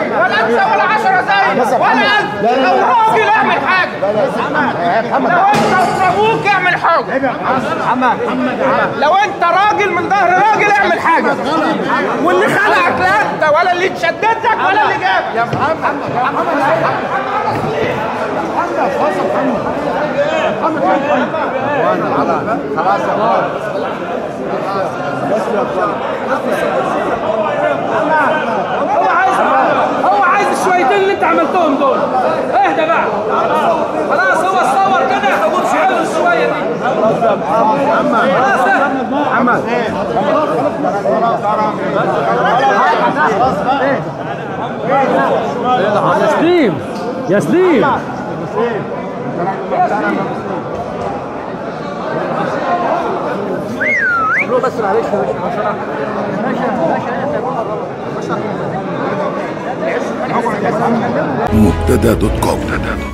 ولا انت ولا 10 زي ولا انت لو راجل اعمل حاجه لو انت ابوك اعمل حاجه لو انت راجل من ظهر راجل اعمل حاجه واللي خلقك لا انت ولا اللي تشددك ولا اللي جابك يا هو عايز هو عايز الشويتين اللي انت عملتهم دول اهدى بقى خلاص هو اتصور كده هقول شويه الشويه دي خلاص اهدى. يا سليم يا سليم مبتدا دوت كوم